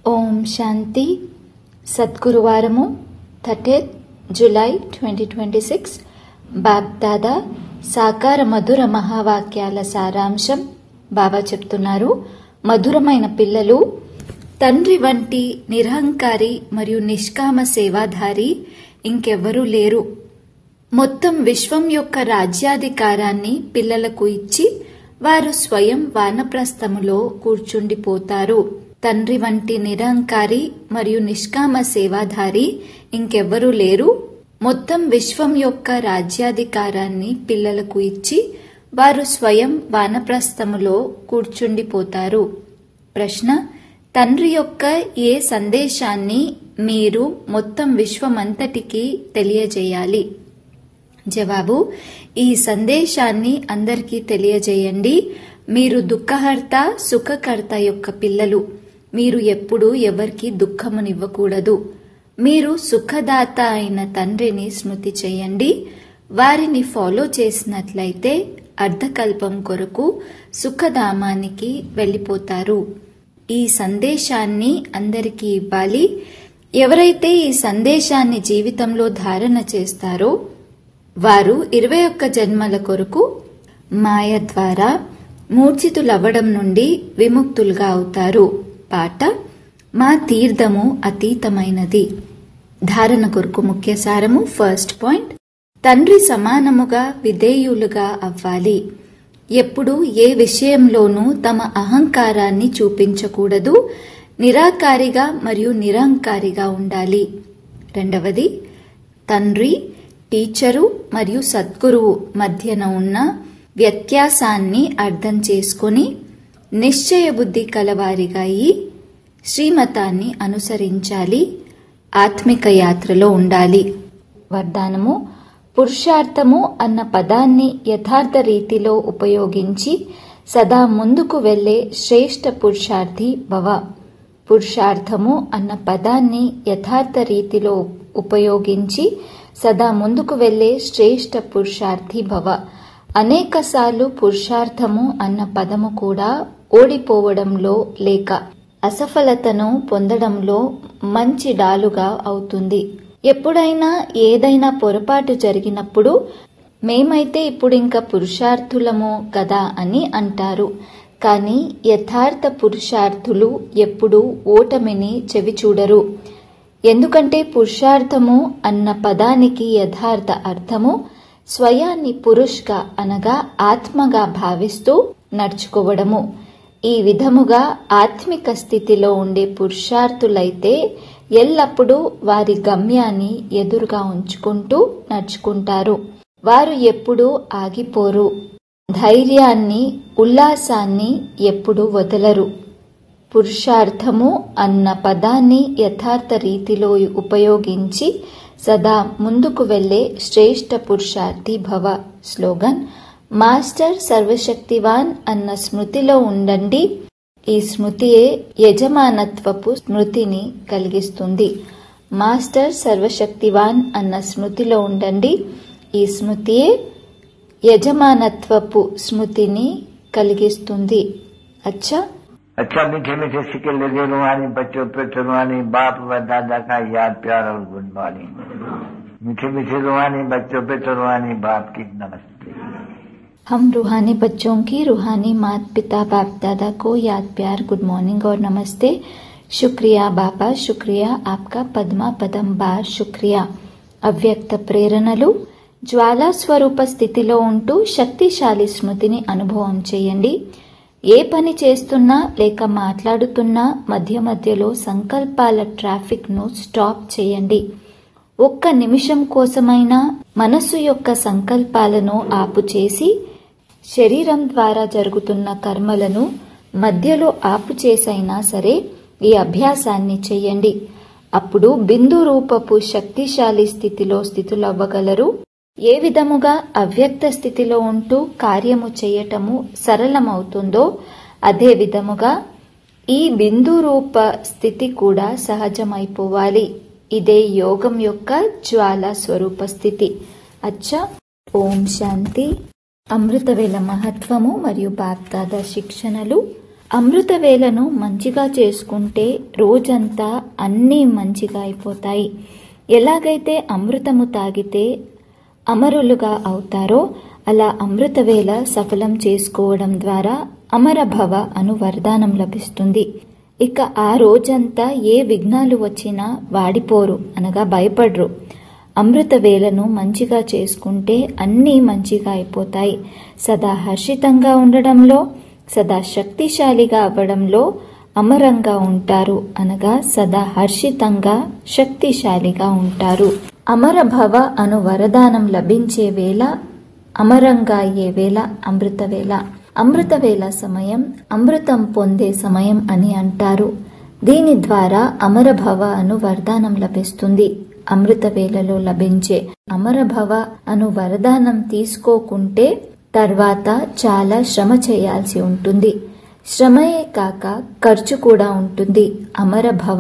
ఓం శాంతి సద్గురువారము thirtieth July twenty twenty six Bapdada సాకార మధుర మహావాక్యాల సారాంశం బాబా చెప్తున్నారు మధురమైన పిల్లలు తండ్రి వంటి నిరహంకారి మరియు నిష్కామ సేవాధారి ఇంకెవ్వరూ లేరు మొత్తం విశ్వం యొక్క రాజ్యాధికారాన్ని పిల్లలకు ఇచ్చి వారు స్వయం వానప్రస్థములో కూర్చుండిపోతారు తండ్రి వంటి నిరహంకారి మరియు నిష్కామ సేవాధారి ఇంకెవ్వరూ లేరు మొత్తం విశ్వం యొక్క రాజ్యాధికారాన్ని పిల్లలకు ఇచ్చి వారు స్వయం వానప్రస్థములో కూర్చుండిపోతారు ప్రశ్న తండ్రి యొక్క ఏ సందేశాన్ని మీరు మొత్తం విశ్వమంతటికి తెలియజేయాలి జవాబు ఈ సందేశాన్ని అందరికీ తెలియజేయండి మీరు దుఃఖహర్త సుఖకర్త యొక్క పిల్లలు మీరు ఎప్పుడూ ఎవరికి దుఃఖమునివ్వకూడదు మీరు సుఖదాత అయిన తండ్రిని స్మృతి చేయండి వారిని ఫాలో చేసినట్లయితే అర్ధకల్పం కొరకు సుఖధామానికి వెళ్ళిపోతారు ఈ సందేశాన్ని అందరికీ ఇవ్వాలి ఎవరైతే ఈ సందేశాన్ని జీవితంలో ధారణ చేస్తారో వారు ఇరవై ఒక్క జన్మల కొరకు మాయ ద్వారా మూర్ఛితులవ్వడం నుండి విముక్తులుగా అవుతారు పాట మా తీర్థము అతీతమైనది ధారణ కొరకు ముఖ్య సారము ఫస్ట్ పాయింట్ తండ్రి సమానముగా విధేయులుగా అవ్వాలి ఎప్పుడు ఏ విషయంలోనూ తమ అహంకారాన్ని చూపించకూడదు నిరాకారిగా మరియు నిరహంకారిగా ఉండాలి రెండవది తండ్రి టీచరు మరియు సద్గురువు మధ్యన ఉన్న వ్యత్యాసాన్ని అర్థం చేసుకొని నిశ్చయ బుద్ధి కలవారిగా అయి శ్రీమతాన్ని అనుసరించాలి ఆత్మిక యాత్రలో ఉండాలి వరదానము పురుషార్థము అన్న పదాన్ని యథార్థ రీతిలో ఉపయోగించి సదా ముందుకు వెళ్లే శ్రేష్ఠ పురుషార్థి భవ పురుషార్థము అన్న పదాన్ని యథార్థ రీతిలో ఉపయోగించి సదా ముందుకు వెళ్లే శ్రేష్ఠ పురుషార్థి భవ అనేకసార్లు పురుషార్థము అన్న పదము కూడా ఓడిపోవడంలో లేక అసఫలతను పొందడంలో మంచి డాలుగా అవుతుంది ఎప్పుడైనా ఏదైనా పొరపాటు జరిగినప్పుడు మేమైతే ఇప్పుడు ఇంకా పురుషార్థులము కదా అని అంటారు కానీ యథార్థ పురుషార్థులు ఎప్పుడూ ఓటమిని చెవిచూడరు ఎందుకంటే పురుషార్థము అన్న పదానికి యథార్థ అర్థము స్వయాన్ని పురుష్గా అనగా ఆత్మగా భావిస్తూ నడుచుకోవడము ఈ విధముగా ఆత్మిక స్థితిలో ఉండే పురుషార్థులైతే ఎల్లప్పుడూ వారి గమ్యాన్ని ఎదురుగా ఉంచుకుంటూ నడుచుకుంటారు వారు ఎప్పుడూ ఆగిపోరు ధైర్యాన్ని ఉల్లాసాన్ని ఎప్పుడు వదలరు పురుషార్థము అన్న పదాన్ని యథార్థ రీతిలో ఉపయోగించి సదా ముందుకు వెళ్లే శ్రేష్ఠ పురుషార్థి భవ స్లోగన్ మాస్టర్ సర్వశక్తివాన్ అన్న స్మృతిలో ఉండండి ఈ స్మృతియే యజమానత్వపు స్మృతిని కలిగిస్తుంది మాస్టర్ సర్వశక్తివాన్ అన్న స్మృతిలో ఉండండి ఈ స్మృతియే యజమానత్వపు స్మృతిని కలిగిస్తుంది అచ్చా अच्छा मीठे मीठे सिक्के लगे रुहानी बच्चों पे रुहानी बाप व दादा का याद प्यार और गुड मॉर्निंग मीठे मीठे रुहानी बच्चों पे रुहानी बाप की नमस्ते हम रूहानी बच्चों की रूहानी माता पिता बाप दादा को याद प्यार गुड मॉर्निंग और नमस्ते शुक्रिया बाबा शुक्रिया आपका पद्मा पदम बार शुक्रिया అవ్యక్త ప్రేరణలు జ్వాలా స్వరూప స్థితిలో ఉంటూ శక్తిశాలి స్మృతిని అనుభవం చేయండి ఏ పని చేస్తున్నా లేక మాట్లాడుతున్నా మధ్య మధ్యలో సంకల్పాల ట్రాఫిక్ ను స్టాప్ చేయండి ఒక్క నిమిషం కోసమైనా మనస్సు యొక్క సంకల్పాలను ఆపు చేసి శరీరం ద్వారా జరుగుతున్న కర్మలను మధ్యలో ఆపు చేసైనా సరే ఈ అభ్యాసాన్ని చేయండి అప్పుడు బిందు రూపపు శక్తిశాలి స్థితిలో స్థితులవ్వగలరు ఏ విధముగా అవ్యక్త స్థితిలో ఉంటూ కార్యము చేయటము సరళమవుతుందో అదే విధముగా ఈ బిందు రూప స్థితి కూడా సహజమైపోవాలి ఇదే యోగం యొక్క జ్వాల స్వరూప స్థితి అచ్చా ఓం శాంతి అమృతవేల మహత్వము మరియు బాప్దాద శిక్షణలు అమృత వేళను మంచిగా చేసుకుంటే రోజంతా అన్నీ మంచిగా అయిపోతాయి ఎలాగైతే అమృతము తాగితే అమరులుగా అవుతారో అలా అమృతవేళ సఫలం చేసుకోవడం ద్వారా అమరభవ అను వరదానం లభిస్తుంది ఇక ఆ రోజంతా ఏ విఘ్నాలు వచ్చినా వాడిపోరు అనగా భయపడరు అమృత వేళను మంచిగా చేసుకుంటే అన్నీ మంచిగా అయిపోతాయి సదా హర్షితంగా ఉండడంలో సదా శక్తిశాలిగా అవ్వడంలో అమరంగా ఉంటారు అనగా సదా హర్షితంగా శక్తిశాలిగా ఉంటారు అమరభవ అను వరదానం లభించే వేళ అమరంగా అయ్యే వేళ అమృతవేళ అమృతవేళ సమయం అమృతం పొందే సమయం అని అంటారు దీని ద్వారా అమరభవ అను వరదానం లభిస్తుంది అమృతవేళలో లభించే అమరభవ అను వరదానం తీసుకోకుంటే తర్వాత చాలా శ్రమ చేయాల్సి ఉంటుంది శ్రమయే కాక ఖర్చు కూడా ఉంటుంది అమరభవ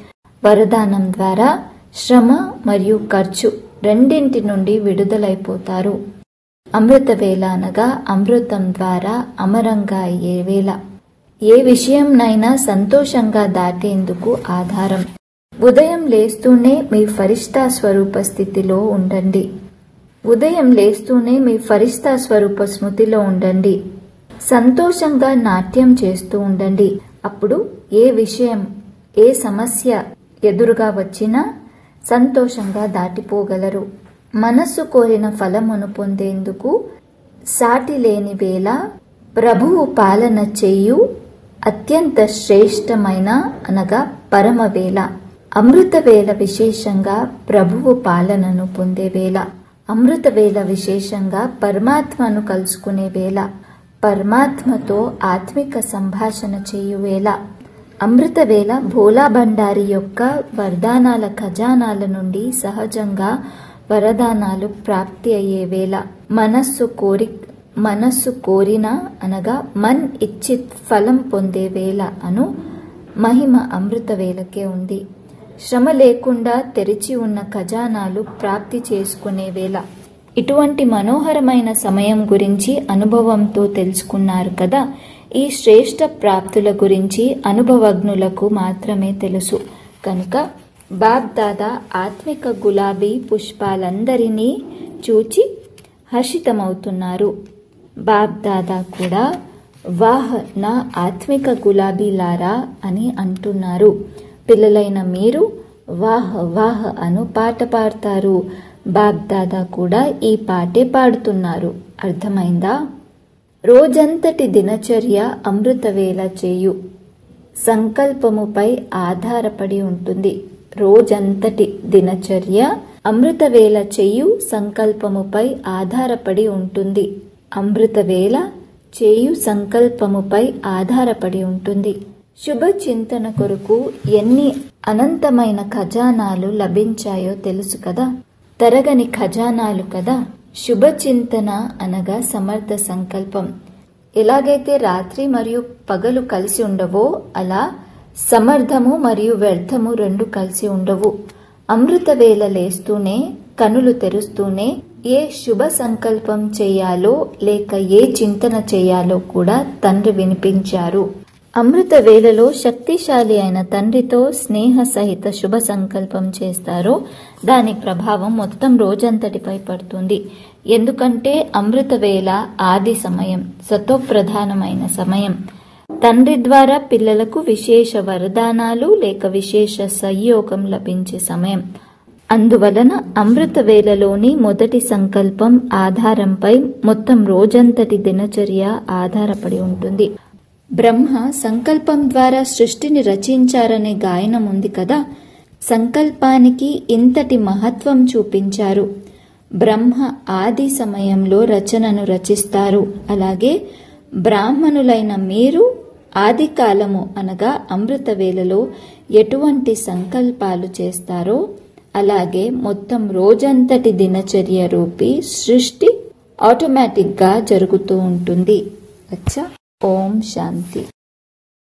వరదానం ద్వారా శ్రమ మరియు ఖర్చు రెండింటి నుండి విడుదలైపోతారు అమృత వేళ అనగా అమృతం ద్వారా అమరంగా అయ్యే వేళ ఏ విషయంనైనా సంతోషంగా దాటేందుకు ఆధారం ఉదయం లేస్తూనే మీ ఫరిష్తా స్వరూప స్థితిలో ఉండండి ఉదయం లేస్తూనే మీ ఫరిష్తా స్వరూప స్మృతిలో ఉండండి సంతోషంగా నాట్యం చేస్తూ ఉండండి అప్పుడు ఏ విషయం ఏ సమస్య ఎదురుగా వచ్చినా సంతోషంగా దాటిపోగలరు మనస్సు కోరిన ఫలమును పొందేందుకు సాటి లేని వేళ ప్రభువు పాలన చేయు అత్యంత శ్రేష్టమైన అనగా పరమవేళ అమృత వేళ విశేషంగా ప్రభువు పాలనను పొందే వేళ అమృత వేళ విశేషంగా పరమాత్మను కలుసుకునే వేళ పరమాత్మతో ఆత్మిక సంభాషణ చేయు వేళ అమృత వేళ భోలా భండారి యొక్క వరదానాల ఖజానాల నుండి సహజంగా వరదానాలు ప్రాప్తి అయ్యే వేళ మనస్సు కోరి మనస్సు కోరిన అనగా మన్ ఇచ్చిత్ ఫలం పొందే వేళ అను మహిమ అమృత వేళకే ఉంది శ్రమ లేకుండా తెరిచి ఉన్న ఖజానాలు ప్రాప్తి చేసుకునే వేళ ఇటువంటి మనోహరమైన సమయం గురించి అనుభవంతో తెలుసుకున్నారు కదా ఈ శ్రేష్ట ప్రాప్తుల గురించి అనుభవజ్ఞులకు మాత్రమే తెలుసు కనుక బాబ్ దాదా ఆత్మిక గులాబీ పుష్పాలందరినీ చూచి హర్షితమవుతున్నారు బాబ్ దాదా కూడా వాహ్ నా ఆత్మిక గులాబీలారా అని అంటున్నారు పిల్లలైన మీరు వాహ్ వాహ్ అను పాట పాడతారు బాబ్ దాదా కూడా ఈ పాటే పాడుతున్నారు అర్థమైందా రోజంతటి దినచర్య అమృతవేళ చేయు సంకల్పముపై ఆధారపడి ఉంటుంది రోజంతటి దినచర్య అమృతవేళ చేయు సంకల్పముపై ఆధారపడి ఉంటుంది అమృతవేళ చేయు సంకల్పముపై ఆధారపడి ఉంటుంది శుభ చింతన కొరకు ఎన్ని అనంతమైన ఖజానాలు లభించాయో తెలుసు కదా తరగని ఖజానాలు కదా శుభ చింతన అనగా సమర్థ సంకల్పం ఎలాగైతే రాత్రి మరియు పగలు కలిసి ఉండవో అలా సమర్థము మరియు వ్యర్థము రెండు కలిసి ఉండవు అమృత వేళ లేస్తూనే కనులు తెరుస్తూనే ఏ శుభ సంకల్పం చేయాలో లేక ఏ చింతన చేయాలో కూడా తండ్రి వినిపించారు అమృత వేళలో శక్తిశాలి అయిన తండ్రితో స్నేహ సహిత శుభ సంకల్పం చేస్తారో దాని ప్రభావం మొత్తం రోజంతటిపై పడుతుంది ఎందుకంటే అమృత వేళ ఆది సమయం సతోప్రధానమైన సమయం తండ్రి ద్వారా పిల్లలకు విశేష వరదానాలు లేక విశేష సంయోగం లభించే సమయం అందువలన అమృత వేళలోని మొదటి సంకల్పం ఆధారంపై మొత్తం రోజంతటి దినచర్య ఆధారపడి ఉంటుంది బ్రహ్మ సంకల్పం ద్వారా సృష్టిని రచించారనే గాయనం ఉంది కదా సంకల్పానికి ఇంతటి మహత్వం చూపించారు బ్రహ్మ ఆది సమయంలో రచనను రచిస్తారు అలాగే బ్రాహ్మణులైన మీరు ఆది కాలము అనగా అమృత వేళలో ఎటువంటి సంకల్పాలు చేస్తారో అలాగే మొత్తం రోజంతటి దినచర్య రూపీ సృష్టి ఆటోమేటిక్గా జరుగుతూ ఉంటుంది అచ్చా ఓం శాంతి